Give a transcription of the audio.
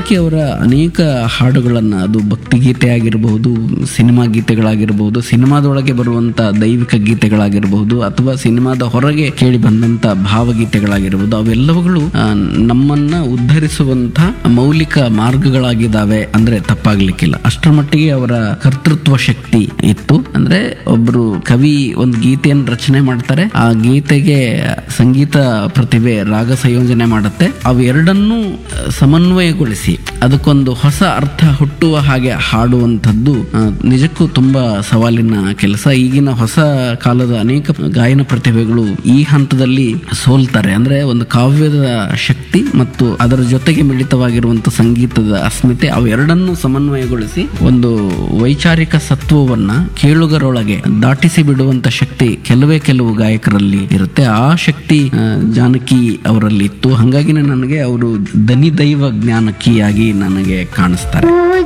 ಜಾನಕಿ ಅವರ ಅನೇಕ ಹಾಡುಗಳನ್ನ ಅದು ಭಕ್ತಿ ಗೀತೆ ಆಗಿರಬಹುದು ಸಿನಿಮಾ ಗೀತೆಗಳಾಗಿರಬಹುದು ಸಿನಿಮಾದೊಳಗೆ ಬರುವಂತ ದೈವಿಕ ಗೀತೆಗಳಾಗಿರಬಹುದು ಅಥವಾ ಸಿನಿಮಾದ ಹೊರಗೆ ಕೇಳಿ ಬಂದಂತ ಭಾವಗೀತೆಗಳಾಗಿರಬಹುದು ಅವೆಲ್ಲವುಗಳು ಆ, ನಮ್ಮನ್ನ ಉದ್ಧರಿಸುವಂತ ಮೌಲಿಕ ಮಾರ್ಗಗಳಾಗಿದ್ದಾವೆ ಅಂದ್ರೆ ತಪ್ಪಾಗ್ಲಿಕ್ಕಿಲ್ಲ ಅಷ್ಟರ ಮಟ್ಟಿಗೆ ಅವರ ಕರ್ತೃತ್ವ ಶಕ್ತಿ ಇತ್ತು ಅಂದ್ರೆ ಒಬ್ರು ಕವಿ ಒಂದು ಗೀತೆಯನ್ನು ರಚನೆ ಮಾಡ್ತಾರೆ ಆ ಗೀತೆಗೆ ಸಂಗೀತ ಪ್ರತಿಭೆ ರಾಗ ಸಂಯೋಜನೆ ಮಾಡುತ್ತೆ ಅವೆರಡನ್ನೂ ಸಮನ್ವಯಗೊಳಿಸಿ ಅದಕ್ಕೊಂದು ಹೊಸ ಅರ್ಥ ಹುಟ್ಟುವ ಹಾಗೆ ಹಾಡುವಂಥದ್ದು ಆ, ನಿಜಕ್ಕೂ ತುಂಬಾ ಸವಾಲಿನ ಕೆಲಸ ಈಗಿನ ಹೊಸ ಕಾಲದ ಅನೇಕ ಗಾಯನ ಪ್ರತಿಭೆಗಳು ಈ ಹಂತದಲ್ಲಿ ಸೋಲ್ತಾರೆ ಅಂದ್ರೆ ಒಂದು ಕಾವ್ಯದ ಶಕ್ತಿ ಮತ್ತು ಅದರ ಜೊತೆಗೆ ಮಿಳಿತವಾಗಿರುವಂತ ಸಂಗೀತದ ಅಸ್ಮಿತೆ ಅವೆರಡನ್ನು ಸಮನ್ವಯಗೊಳಿಸಿ ಒಂದು ವೈಚಾರಿಕ ಸತ್ವವನ್ನ ಕೇಳುಗರೊಳಗೆ ದಾಟಿಸಿ ಬಿಡುವಂತ ಶಕ್ತಿ ಕೆಲವೇ ಕೆಲವು ಗಾಯಕರಲ್ಲಿ ಇರುತ್ತೆ ಆ ಶಕ್ತಿ ಆ, ಜಾನಕಿ ಅವರಲ್ಲಿ ಇತ್ತು ಹಾಗಾಗಿನೇ ನನಗೆ ಅವರು ದನಿ ದೈವ ಜ್ಞಾನಕಿಯಾಗಿ ನನಗೆ ಕಾಣಿಸ್ತಾರೆ